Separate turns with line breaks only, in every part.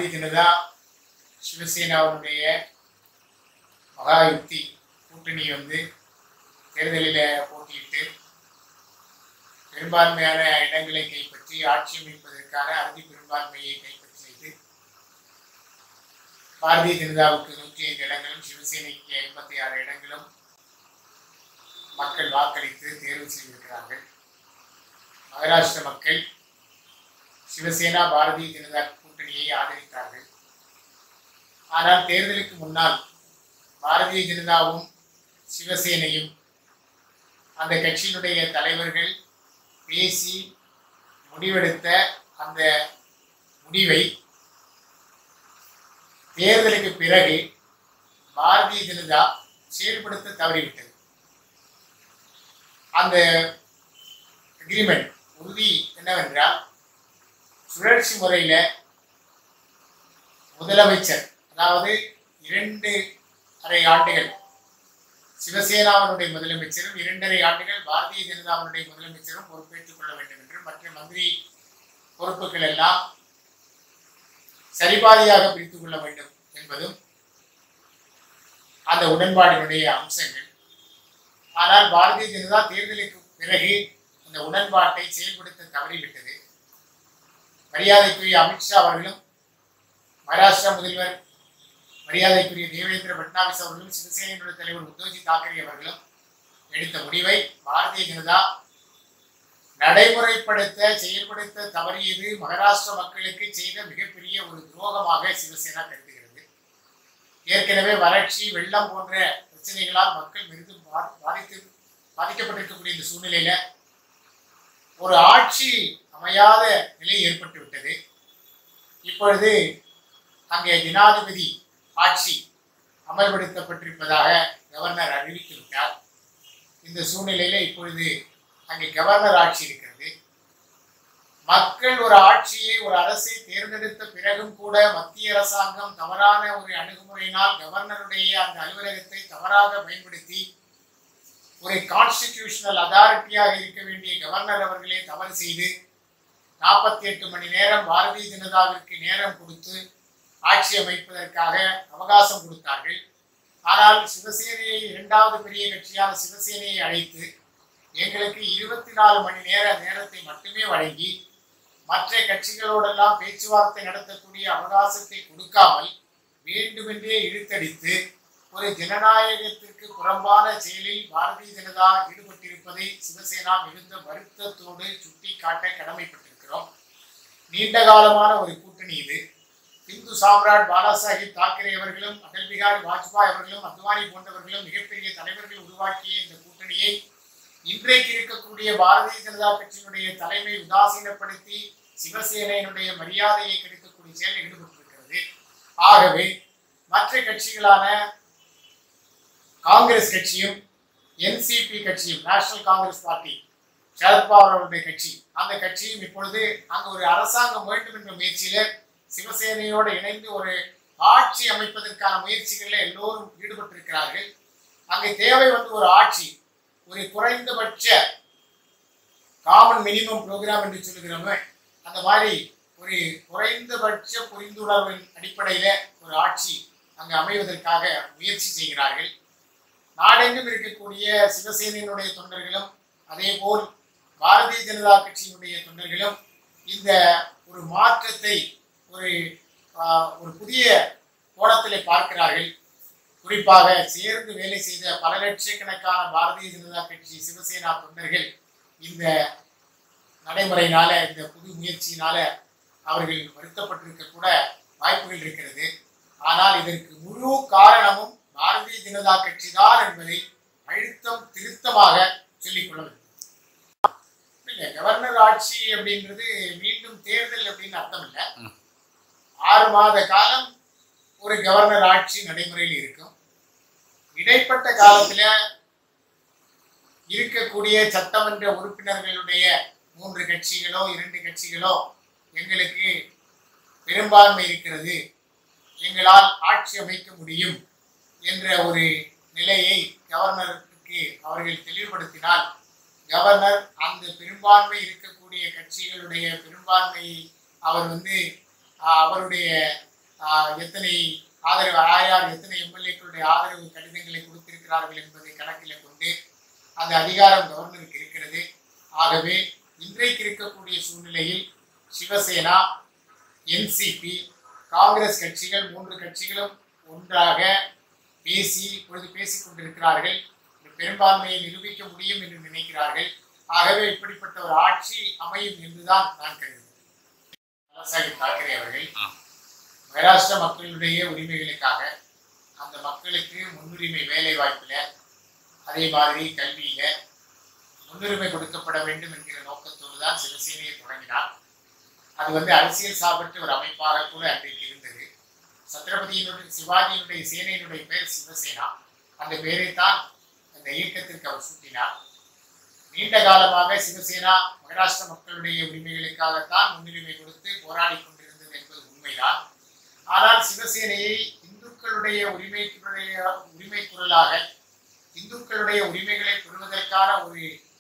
பாரதிய ஜனதா சிவசேனாவுடைய மகா யுக்தி கூட்டணி வந்து தேர்தலில் போட்டியிட்டு பெரும்பான்மையான இடங்களை கைப்பற்றி ஆட்சி அமைப்பதற்கான அறுதி பெரும்பான்மையை கைப்பற்றியது பாரதிய ஜனதாவுக்கு நூற்றி ஐந்து இடங்களும் சிவசேனைக்கு ஐம்பத்தி ஆறு இடங்களும் மக்கள் வாக்களித்து தேர்வு செய்திருக்கிறார்கள் மகாராஷ்டிர மக்கள் சிவசேனா பாரதிய ஜனதா கூட்டணியை ஆதரித்தார்கள் ஆனால் தேர்தலுக்கு முன்னால் பாரதிய ஜனதாவும் சிவசேனையும் அந்த கட்சியினுடைய தலைவர்கள் பேசி முடிவெடுத்த அந்த முடிவை தேர்தலுக்கு பிறகு பாரதிய ஜனதா செயல்படுத்த தவறிவிட்டது அந்த அக்ரிமெண்ட் உறுதி என்னவென்றால் சுழற்சி முறையில முதலமைச்சர் அதாவது இரண்டு அரை ஆண்டுகள் சிவசேனாவினுடைய முதலமைச்சரும் இரண்டரை ஆண்டுகள் பாரதிய ஜனதாவினுடைய முதலமைச்சரும் பொறுப்பேற்றுக் கொள்ள வேண்டும் என்றும் மற்ற மந்திரி பொறுப்புகள் எல்லாம் சரிபாதியாக பிரித்துக் கொள்ள வேண்டும் என்பதும் அந்த உடன்பாடினுடைய அம்சங்கள் ஆனால் பாரதிய ஜனதா தேர்தலுக்கு பிறகு அந்த உடன்பாட்டை செயல்படுத்த தவறிவிட்டது மரியாதைக்குரிய அமித்ஷா அவர்களும் மகாராஷ்டிரா முதல்வர் மரியாதைக்குரிய தேவேந்திர பட்னாவிஸ் அவர்களும் சிவசேனையினுடைய தலைவர் உத்தவ்ஜி தாக்கரே அவர்களும் எடுத்த முடிவை பாரதிய ஜனதா நடைமுறைப்படுத்த செயல்படுத்த தவறியது மகாராஷ்டிர மக்களுக்கு செய்த மிகப்பெரிய ஒரு துரோகமாக சிவசேனா கருதுகிறது ஏற்கனவே வறட்சி வெள்ளம் போன்ற பிரச்சனைகளால் மக்கள் பெரிதும் பா- பாதித்து பாதிக்கப்பட்டிருக்கக்கூடிய இந்த சூழ்நிலையில ஒரு ஆட்சி அமையாத நிலை ஏற்பட்டு விட்டது இப்பொழுது அங்கே ஜனாதிபதி ஆட்சி அமல்படுத்தப்பட்டிருப்பதாக கவர்னர் அறிவித்து விட்டார் இந்த சூழ்நிலையில இப்பொழுது அங்கே கவர்னர் ஆட்சி இருக்கிறது மக்கள் ஒரு ஆட்சியை ஒரு அரசை தேர்ந்தெடுத்த பிறகும் கூட மத்திய அரசாங்கம் தவறான ஒரு அணுகுமுறையினால் கவர்னருடைய அந்த அலுவலகத்தை தவறாக பயன்படுத்தி ஒரு கான்ஸ்டிடியூஷனல் அதாரிட்டியாக இருக்க வேண்டிய கவர்னர் அவர்களே தவறு செய்து நாற்பத்தி எட்டு மணி நேரம் பாரதிய ஜனதாவிற்கு நேரம் கொடுத்து ஆட்சி அமைப்பதற்காக அவகாசம் கொடுத்தார்கள் ஆனால் சிவசேனையை இரண்டாவது பெரிய கட்சியான சிவசேனையை அழைத்து எங்களுக்கு இருபத்தி நாலு மணி நேர நேரத்தை மட்டுமே வழங்கி மற்ற கட்சிகளோடெல்லாம் பேச்சுவார்த்தை நடத்தக்கூடிய அவகாசத்தை கொடுக்காமல் வேண்டுமென்றே இழுத்தடித்து ஒரு ஜனநாயகத்திற்கு புறம்பான செயலில் பாரதிய ஜனதா ஈடுபட்டிருப்பதை சிவசேனா மிகுந்த வருத்தத்தோடு சுட்டிக்காட்ட கடமைப்பட்டிருக்கிறோம் நீண்ட காலமான ஒரு கூட்டணி இது இந்து சாம்ராட் பாலாசாஹிப் தாக்கரே அவர்களும் அடல் பிகாரி வாஜ்பாய் அவர்களும் அத்வானி போன்றவர்களும் மிகப்பெரிய தலைவர்கள் உருவாக்கிய இந்த கூட்டணியை இன்றைக்கு இருக்கக்கூடிய பாரதிய ஜனதா கட்சியினுடைய தலைமை உதாசீனப்படுத்தி சிவசேனையினுடைய மரியாதையை கெடுக்கக்கூடிய செயலில் ஈடுபட்டிருக்கிறது ஆகவே மற்ற கட்சிகளான காங்கிரஸ் கட்சியும் என்சிபி கட்சியும் நேஷனல் காங்கிரஸ் பார்ட்டி சரத்பவார் அவருடைய கட்சி அந்த கட்சியும் இப்பொழுது அங்கு ஒரு அரசாங்கம் வேண்டும் என்ற முயற்சியில சிவசேனையோடு இணைந்து ஒரு ஆட்சி அமைப்பதற்கான முயற்சிகளில் எல்லோரும் ஈடுபட்டிருக்கிறார்கள் அங்கே தேவை வந்து ஒரு ஆட்சி ஒரு குறைந்தபட்ச காமன் மினிமம் ப்ரோக்ராம் என்று சொல்லுகிறோமே அந்த மாதிரி ஒரு குறைந்தபட்ச புரிந்துணர்வின் அடிப்படையில ஒரு ஆட்சி அங்கு அமைவதற்காக முயற்சி செய்கிறார்கள் நாடெங்கும் இருக்கக்கூடிய சிவசேனையினுடைய தொண்டர்களும் அதே போல் பாரதிய ஜனதா கட்சியினுடைய தொண்டர்களும் இந்த ஒரு மாற்றத்தை ஒரு ஆஹ், ஒரு புதிய கோணத்திலே பார்க்கிறார்கள் குறிப்பாக சேர்ந்து வேலை செய்த பல லட்சக்கணக்கான பாரதிய ஜனதா கட்சி சிவசேனா தொண்டர்கள் இந்த நடைமுறையினால இந்த புது முயற்சியினால அவர்கள் வருத்தப்பட்டிருக்க கூட வாய்ப்புகள் இருக்கிறது ஆனால் இதற்கு முழு காரணமும் பாரதிய ஜனதா கட்சி தான் என்பதை அழுத்தம் திருத்தமாக சொல்லிக்கொள்ள வேண்டும் இல்ல கவர்னர் ஆட்சி அப்படின்றது மீண்டும் தேர்தல் அப்படின்னு அர்த்தம் இல்லை
ம்.
ஆறு மாத காலம் ஒரு கவர்னர் ஆட்சி நடைமுறையில் இருக்கும் இடைப்பட்ட காலத்துல இருக்கக்கூடிய சட்டமன்ற உறுப்பினர்களுடைய மூன்று கட்சிகளோ இரண்டு கட்சிகளோ எங்களுக்கு பெரும்பான்மை இருக்கிறது எங்களால் ஆட்சி அமைக்க முடியும் என்ற ஒரு நிலையை கவர்னருக்கு அவர்கள் தெளிவுபடுத்தினால் கவர்னர் அந்த பெரும்பான்மை இருக்கக்கூடிய கட்சிகளுடைய பெரும்பான்மையை அவர் வந்து ஆஹ், அவருடைய ஆஹ், எத்தனை ஆதரவு ஆயார் எத்தனை எம்எல்ஏக்களுடைய ஆதரவு கடிதங்களை கொடுத்திருக்கிறார்கள் என்பதை கணக்கில் கொண்டு அந்த அதிகாரம் கவர்னருக்கு இருக்கிறது ஆகவே இன்றைக்கு இருக்கக்கூடிய சூழ்நிலையில் சிவசேனா என்சிபி காங்கிரஸ் கட்சிகள் மூன்று கட்சிகளும் ஒன்றாக பேசி இப்பொழுது பேசிக் கொண்டிருக்கிறார்கள் இந்த பெரும்பான்மையை நிரூபிக்க முடியும் என்று நினைக்கிறார்கள் ஆகவே இப்படிப்பட்ட ஒரு ஆட்சி அமையும் என்றுதான் நான் கருதுகிறேன் பாலாசாஹிப் தாக்கரே அவர்கள்
ஆ.
மகாராஷ்டிர மக்களுடைய உரிமைகளுக்காக அந்த மக்களுக்கு முன்னுரிமை வேலை வாய்ப்புல அதே மாதிரி கல்வியில முன்னுரிமை கொடுக்கப்பட வேண்டும் என்கிற நோக்கத்தோடு தான் சிவசேனையை தொடங்கினார் அது வந்து அரசியல் சார்பற்ற ஒரு அமைப்பாக கூட அன்றைக்கு இருந்தது சத்ரபதியினுடைய சிவாஜியினுடைய சேனையினுடைய பெயர் சிவசேனா அந்த பெயரை தான் அந்த இயக்கத்திற்கு அவர் சூட்டினார் நீண்ட காலமாக சிவசேனா மகாராஷ்டிர மக்களுடைய உரிமைகளுக்காகத்தான் முன்னுரிமை கொடுத்து போராடி கொண்டிருந்தது என்பது உண்மைதான் ஆனால் சிவசேனையை இந்துக்களுடைய உரிமைக்குடைய உரிமை குரலாக இந்துக்களுடைய உரிமைகளை பெறுவதற்கான ஒரு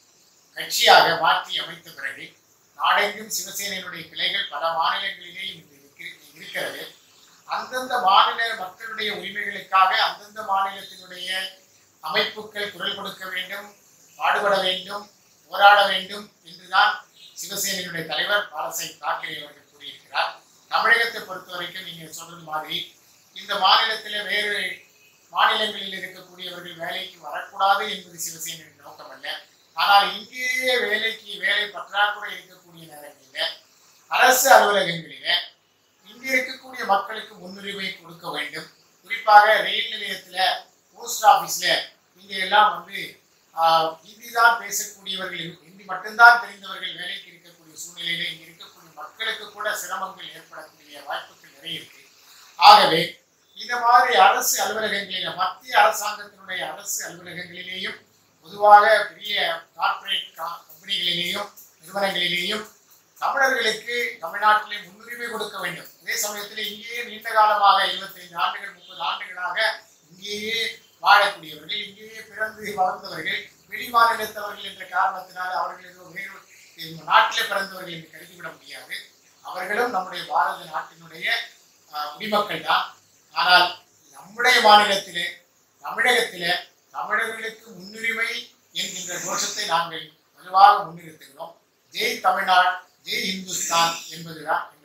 கட்சியாக மாற்றி அமைத்த பிறகு நாடெங்கும் சிவசேனையினுடைய கிளைகள் பல மாநிலங்களிலேயும் இன்று இருக்கு- இருக்கிறது அந்தந்த மாநில மக்களுடைய உரிமைகளுக்காக அந்தந்த மாநிலத்தினுடைய அமைப்புகள் குரல் கொடுக்க வேண்டும் பாடுபட வேண்டும் போராட வேண்டும் என்றுதான் சிவசேனையினுடைய தலைவர் பாலசாஹிப் தாக்கரே அவர்கள் கூறியிருக்கிறார் தமிழகத்தை பொறுத்த வரைக்கும் நீங்க சொல்றது மாதிரி இந்த மாநிலத்திலே வேறு மாநிலங்களில் இருக்கக்கூடியவர்கள் வேலைக்கு வரக்கூடாது என்பது சிவசேனையின் நோக்கம் அல்ல ஆனால் இங்கேயே வேலைக்கு வேலை பற்றாக்குறை இருக்கக்கூடிய நேரங்களில் அரசு அலுவலகங்களில இங்கே இருக்கக்கூடிய மக்களுக்கு முன்னுரிமை கொடுக்க வேண்டும் குறிப்பாக ரயில் நிலையத்துல போஸ்ட் ஆபீஸ்ல இங்க எல்லாம் வந்து ஆஹ், ஹிந்தி தான் பேசக்கூடியவர்கள் ஹிந்தி மட்டும்தான் தெரிந்தவர்கள் வேலைக்கு இருக்கக்கூடிய சூழ்நிலையில இங்க இருக்கக்கூடிய மக்களுக்கு கூட சிரமங்கள் ஏற்படக்கூடிய வாய்ப்புகள் நிறைய இருக்கு ஆகவே இந்த மாதிரி அரசு அலுவலகங்களில மத்திய அரசாங்கத்தினுடைய அரசு அலுவலகங்களிலேயும் பொதுவாக பெரிய கார்ப்பரேட் கம்பெனிகளிலேயும் நிறுவனங்களிலேயும் தமிழர்களுக்கு தமிழ்நாட்டிலே முன்னுரிமை கொடுக்க வேண்டும் அதே சமயத்தில் இங்கேயே நீண்ட காலமாக 25 ஆண்டுகள் முப்பது ஆண்டுகளாக இங்கேயே வாழக்கூடியவர்கள் இங்கேயே பிறந்து வளர்ந்தவர்கள் வெளி மாநிலத்தவர்கள் என்ற காரணத்தினால் அவர்கள் ஏதோ வேறு நாட்டிலே பிறந்தவர்கள் என்று கருதிவிட முடியாது அவர்களும் நம்முடைய பாரத நாட்டினுடைய ஆஹ், குடிமக்கள் தான் ஆனால் நம்முடைய மாநிலத்திலே தமிழகத்திலே தமிழர்களுக்கு முன்னுரிமை என்கின்ற கோஷத்தை நாங்கள் வலுவாக முன்னிறுத்துகிறோம் ஜெய் தமிழ்நாடு ஜெய் இந்துஸ்தான் என்பதுதான்